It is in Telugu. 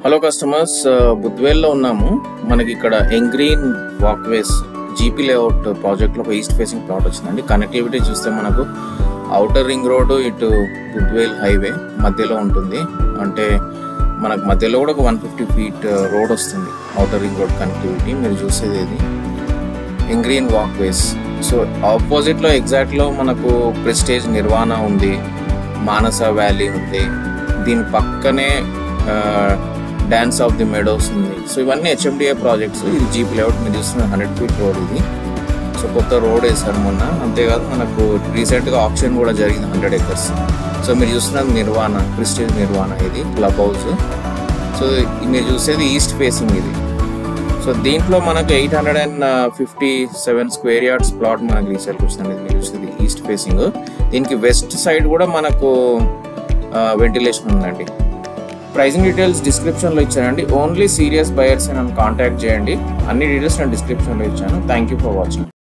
హలో కస్టమర్స్ బుద్వేల్లో ఉన్నాము మనకి ఇక్కడ ఎంగ్రీన్ వాక్వేస్ జీపీ లేఅవుట్ ప్రాజెక్ట్లో ఒక ఈస్ట్ ఫేసింగ్ ప్లాట్ వచ్చిందండి కనెక్టివిటీ చూస్తే మనకు అవుటర్ రింగ్ రోడ్ ఇటు బుద్వేల్ హైవే మధ్యలో ఉంటుంది అంటే మనకు మధ్యలో కూడా ఒక వన్ ఫిఫ్టీ ఫీట్ రోడ్ వస్తుంది అవుటర్ రింగ్ రోడ్ కనెక్టివిటీ మీరు చూసేది ఇది ఎంగ్రీన్ వాక్వేస్ సో ఆపోజిట్లో ఎగ్జాక్ట్లో మనకు ప్రెస్టేజ్ నిర్వాణ ఉంది మానస వ్యాలీ ఉంది దీని పక్కనే డ్యాన్స్ ఆఫ్ ది మెడోస్ ఉంది సో ఇవన్నీ హెచ్ఎండిఏ ప్రాజెక్ట్స్ ఇది జీప్ లేఅవుట్ మీరు చూస్తున్న హండ్రెడ్ ఫీట్ రోడ్ ఇది సో కొత్త రోడ్ వేశారు మొన్న అంతేకాదు మనకు రీసెంట్గా ఆప్షన్ కూడా జరిగింది హండ్రెడ్ ఎకర్స్ సో మీరు చూస్తున్నది నిర్వాణ ప్రిస్టేజ్ నిర్వాణ ఇది క్లబ్ హౌస్ సో మీరు చూసేది ఈస్ట్ ఫేసింగ్ ఇది సో దీంట్లో మనకు eight hundred and fifty seven square yards plot మనకు రీసేల్కి వచ్చింది మీరు చూసేది ఈస్ట్ ఫేసింగ్ దీనికి వెస్ట్ సైడ్ కూడా మనకు వెంటిలేషన్ ఉందండి ప్రైజింగ్ డీటెయిల్స్ డిస్క్రిప్షన్లో ఇచ్చానండి ఓన్లీ సీరియస్ బయర్స్ నన్ను కాంటాక్ట్ చేయండి అన్ని డీటెయిల్స్ నేను డిస్క్రిప్షన్లో ఇచ్చాను థ్యాంక్ యూ ఫర్ వాచింగ్